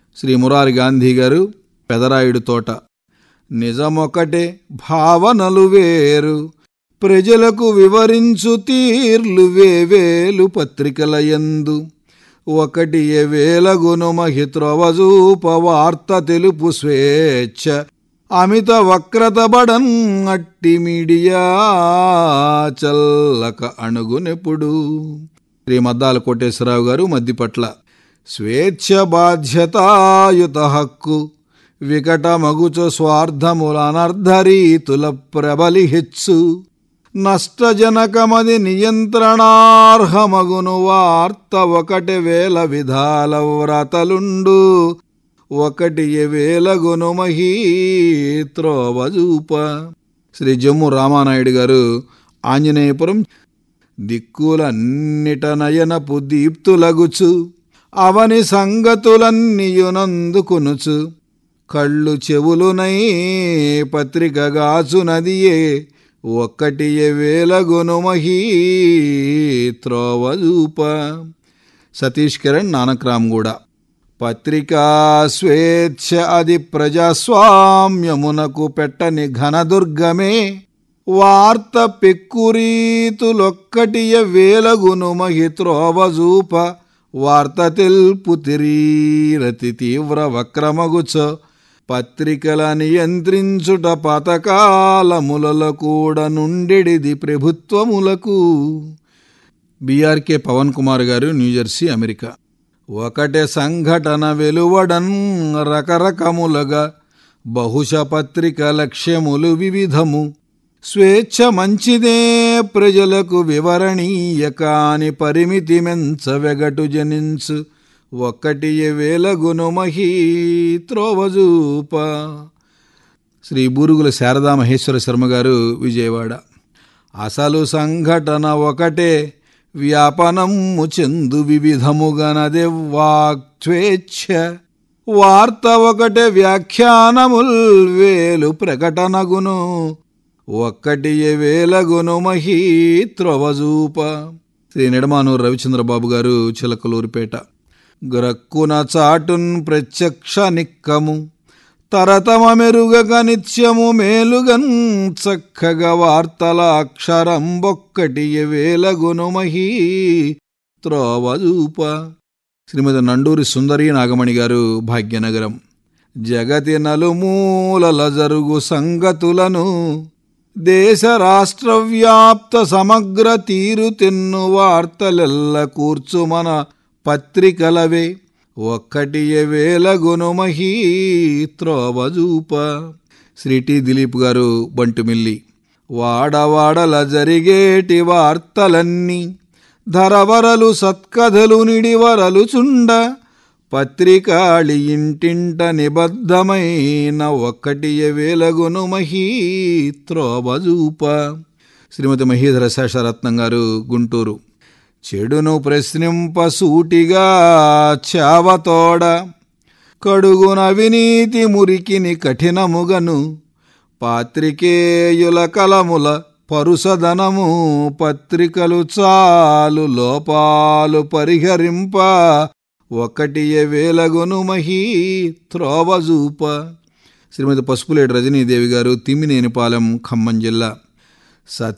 శ్రీ మురారి గాంధీ గారు పెదరాయుడు తోట నిజమొకటే భావనలు వేరు ప్రజలకు వివరించు తీర్లు వేవేలు పత్రికల యందు ఒకటి వేల గుణమహిత్రవజూప వార్త తెలుపు స్వేచ్ఛ అమిత వక్రత బడన్ అట్టి మీడియా చల్లక అణుగునెప్పుడు శ్రీ మద్దాల కోటేశ్వరరావు గారు మద్దిపట్ల స్వేచ్ఛ బాధ్యతాయుత హక్కు వికట మగుచు స్వార్థముల అనర్ధరీతుల ప్రబలి హెచ్చు నష్టజనకమది నియంత్రణార్హమగును వార్త ఒకటి వేల విధాల వ్రతలుండు ఒకటి వేలగును మహీత్రోవజూప శ్రీ జమ్ము రామానాయుడు గారు ఆంజనేయపురం దిక్కులన్నిట నయనపు దీప్తులగుచు అవని సంగతులన్నీయునందుకునుచు కళ్ళు చెవులునై పత్రిక గాచునదియే ఒక్కటి వేలగును మహీ త్రోవజూప సతీష్ కిరణ్ నానక్రామ్ కూడా పత్రికా స్వేచ్ఛ అది ప్రజాస్వామ్యమునకు పెట్టని ఘనదుర్గమే వార్త పెక్కురీతులొక్కటియ వేలగును మహిత్రోవజూప వార్త తెలుపు తిరీరతి తీవ్ర వక్రమగుచ పత్రికల నియంత్రించుట పథకాలములలో కూడా నుండెడిది ప్రభుత్వములకు బీఆర్కే పవన్ కుమార్ గారు న్యూజెర్సీ అమెరికా ఒకటే సంఘటన వెలువడన్ రకరకములుగా బహుశ పత్రిక లక్ష్యములు వివిధము స్వేచ్ఛ మంచిదే ప్రజలకు వివరణీయ కాని పరిమితి మెంచ వెగటు జనించు ఒక్కటి వేలగును మహీ త్రోవజూప శ్రీ బూరుగుల శారదా మహేశ్వర శర్మ గారు విజయవాడ అసలు సంఘటన ఒకటే వ్యాపనము చెందు వివిధముగనదే వాక్స్వేచ్ఛ వార్త ఒకటే వ్యాఖ్యానముల్ వేలు ప్రకటనగును ఒక్కటి వేలగును మహీ త్రవజూప శ్రీ నిడమానూరు రవిచంద్రబాబు గారు చిలకలూరిపేట గ్రక్కున చాటున్ ప్రత్యక్ష నిక్కము తరతమ మెరుగగ నిత్యము మేలుగన్ చక్కగా వార్తల అక్షరం బొక్కటి వేలగును మహీ త్రోవజూప శ్రీమతి నండూరి సుందరి నాగమణి గారు భాగ్యనగరం జగతి నలుమూలల జరుగు సంగతులను దేశ రాష్ట్ర వ్యాప్త సమగ్ర తీరు తెన్ను వార్తలెల్ల కూర్చు మన పత్రికలవే ఒక్కటి వేలగును మహీ త్రోవజూప శ్రీ టి దిలీప్ గారు బంటుమిల్లి వాడవాడల జరిగేటి వార్తలన్నీ ధరవరలు సత్కథలు నిడివరలు చుండ పత్రికాళి ఇంటింట నిబద్ధమైన ఒక్కటి వేలగును మహీ త్రోవజూప శ్రీమతి మహీధర శేషరత్నం గారు గుంటూరు చెడును ప్రశ్నింప సూటిగా చావతోడ కడుగున అవినీతి మురికిని కఠినముగను పాత్రికేయుల కలముల పరుసదనము పత్రికలు చాలు లోపాలు పరిహరింప ఒకటి వేలగును మహీ త్రోవజూప శ్రీమతి పసుపులేటి రజనీదేవి గారు తిమ్మినేనిపాలెం ఖమ్మం జిల్లా సత్య